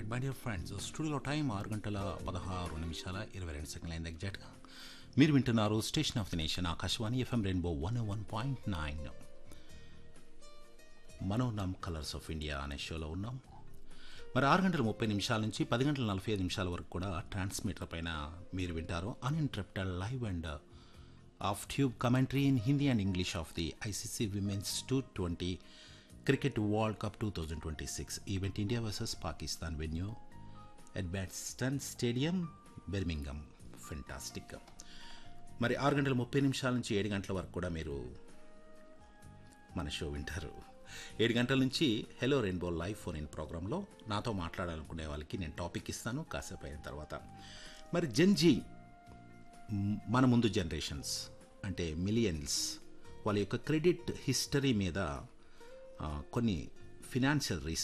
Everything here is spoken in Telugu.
మై డియర్ ఫ్రెండ్స్ స్టూడియోలో టైం ఆరు గంటల పదహారు నిమిషాల ఇరవై రెండు సెకండ్ల అయింది ఎగ్జాక్ట్గా మీరు వింటున్నారు station of the nation Akashvani FM rainbow one one point nine మనోనామ్ కలర్స్ ఆఫ్ ఇండియా అనే షోలో ఉన్నాం మరి ఆరు గంటల ముప్పై నిమిషాల నుంచి పది గంటల నలభై ఐదు నిమిషాల వరకు కూడా ట్రాన్స్మిటర్ పైన మీరు వింటారు uninterrupted live and off tube commentary in Hindi and English of the ICC women's T twenty cricket world cup two thousand twenty six event India versus Pakistan venue at Edgbaston stadium Birmingham fantastic మరి ఆరు గంటల ముప్పై నిమిషాల నుంచి ఏడు గంటల వరకు కూడా మీరు మన షో వింటారు ఏడు గంటల నుంచి hello rainbow live phone in ప్రోగ్రాంలో నాతో మాట్లాడాలనుకునే వాళ్ళకి నేను టాపిక్ ఇస్తాను కాసేపు అయిన తర్వాత మరి జెన్జీ మ్, మన ముందు జనరేషన్స్ అంటే మిలియన్స్ వాళ్ళ యొక్క క్రెడిట్ హిస్టరీ మీద ఆ, కొన్ని ఫినాన్షియల్ రీసెర్చ్